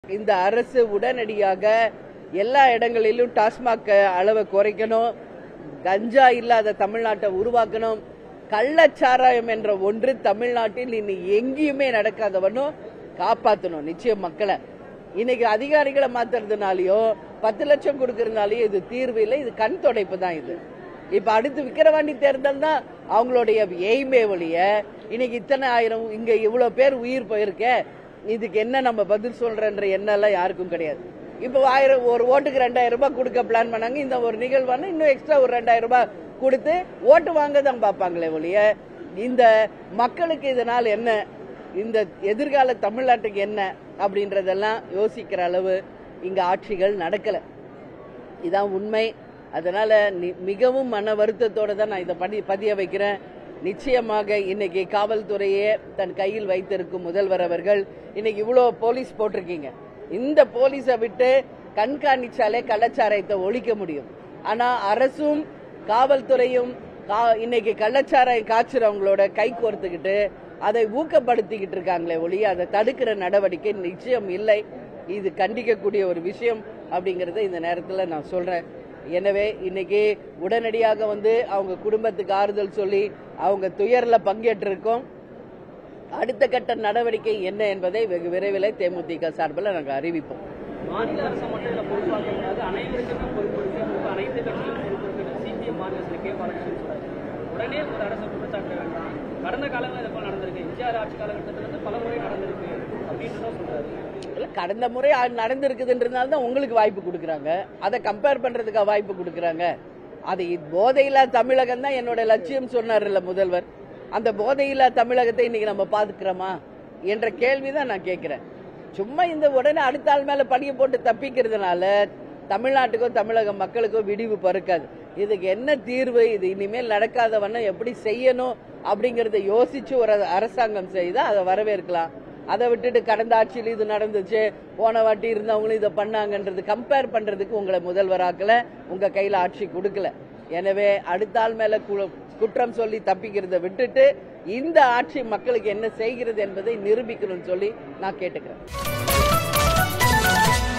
இந்த அரசு உடனடியாக எல்லா இடங்களிலும் டாஸ்மாக் அளவை குறைக்கணும் கஞ்சா இல்லாத தமிழ்நாட்டை உருவாக்கணும் கள்ளச்சாராயம் என்ற ஒன்று தமிழ்நாட்டில் இனி எங்கேயுமே நடக்காதவனும் காப்பாற்றணும் நிச்சயம் மக்களை இன்னைக்கு அதிகாரிகளை மாத்துறதுனாலயோ பத்து லட்சம் கொடுக்கறதுனாலயோ இது தீர்வு இல்லை இது கண் துடைப்பு தான் இது இப்ப அடுத்து விக்கிரவாண்டி தேர்தல் தான் அவங்களுடைய எய்மே ஒழிய இன்னைக்கு இத்தனை ஆயிரம் இங்க இவ்வளவு பேர் உயிர் போயிருக்க இதுக்கு என்ன நம்ம பதில் சொல்றன்ற எண்ணம் எல்லாம் யாருக்கும் கிடையாது இப்போ ஆயிரம் ஒரு ஓட்டுக்கு ரெண்டாயிரம் ரூபாய் கொடுக்க பிளான் பண்ணாங்க இந்த ஒரு நிகழ்வான இன்னும் எக்ஸ்ட்ரா ஒரு ரெண்டாயிரம் ரூபாய் கொடுத்து ஓட்டு வாங்க தான் பார்ப்பாங்களே ஒழிய இந்த மக்களுக்கு இதனால் என்ன இந்த எதிர்கால தமிழ்நாட்டுக்கு என்ன அப்படின்றதெல்லாம் யோசிக்கிற அளவு இங்க ஆட்சிகள் நடக்கல இதான் உண்மை அதனால நி- மிகவும் மன வருத்தத்தோட தான் நான் இதை படி பதிய வைக்கிறேன் நிச்சயமாக இன்னைக்கு காவல்துறையே தன் கையில் வைத்திருக்கும் முதல்வர் அவர்கள் இன்னைக்கு இவ்வளோ போலீஸ் போட்டிருக்கீங்க இந்த போலீஸை விட்டு கண்காணிச்சாலே கள்ளச்சாராயத்தை ஒழிக்க முடியும் ஆனா அரசும் காவல்துறையும் கா- இன்னைக்கு கள்ளச்சாராயம் காய்ச்சுறவங்களோட கை கோர்த்துக்கிட்டு அதை ஊக்கப்படுத்திக்கிட்டு இருக்காங்களே ஒழிய அதை தடுக்கிற நடவடிக்கை நிச்சயம் இல்லை இது கண்டிக்கக்கூடிய ஒரு விஷயம் அப்படிங்கறத இந்த நேரத்துல நான் சொல்றேன் எனவே இன்னைக்கு உடனடியாக வந்து அவங்க குடும்பத்துக்கு ஆறுதல் சொல்லி அவங்க துயர்ல பங்கேற்றிருக்கோம் அடுத்த கட்ட நடவடிக்கை என்ன என்பதை வெகு விரைவில் தேமுதிக சார்பில் நாங்கள் அறிவிப்போம் மாநில அரசு மட்டும் இதில் பொறுப்பாக்க கூடாது அனைவருக்குமே பொறுப்பு இருக்கு பொறுப்பு அனைத்து கட்சிகளும் பொறுப்பு இருக்கு சிபிஎம் மாநில கே பாலகிருஷ்ணன் சொல்றாரு உடனே ஒரு அரசு குற்றச்சாட்டு வேண்டாம் கடந்த காலங்களில் இது போல நடந்திருக்கு எம்ஜிஆர் ஆட்சி காலகட்டத்தில் இருந்து பல முறை நடந்திருக்கு அப்படின்றதும் சொல்றாரு இல்ல, கடந்த முறை ஆ- நடந்திருக்குதுன்றதுனால தான் உங்களுக்கு வாய்ப்பு கொடுக்குறாங்க அதை கம்பேர் பண்றதுக்கு வாய்ப்பு கொடுக்குறாங்க அது இ- போதையில்லா தமிழகம் தான் என்னோட லட்சியம் சொன்னார்ல முதல்வர் அந்த போதையில்லா தமிழகத்தை இன்னைக்கு நம்ம பாத்துக்கிறோமா என்ற கேள்விதான் நான் கேட்கிறேன் சும்மா இந்த உடனே அடுத்த ஆள் மேல பணியை போட்டு தப்பிக்கிறதுனால தமிழ்நாட்டுக்கோ தமிழக மக்களுக்கோ விடிவு பறக்காது இதுக்கு என்ன தீர்வு இது இனிமேல் நடக்காத வண்ணம் எப்படி செய்யணும் அப்படிங்கறத யோசிச்சு ஒரு அரசாங்கம் செய்தா அதை வரவேற்கலாம் அதை விட்டுட்டு கடந்த ஆட்சியில் இது நடந்துச்சு போன வாட்டி இருந்தவங்களும் இதை பண்ணாங்கன்றது கம்பேர் பண்றதுக்கு உங்களை முதல்வராக்கல உங்க கையில ஆட்சி கொடுக்கல எனவே அடுத்த ஆள் மேல கு- குற்றம் சொல்லி தப்பிக்கிறத விட்டுட்டு இந்த ஆட்சி மக்களுக்கு என்ன செய்கிறது என்பதை நிரூபிக்கணும்னு சொல்லி நான் கேட்டுக்கிறேன்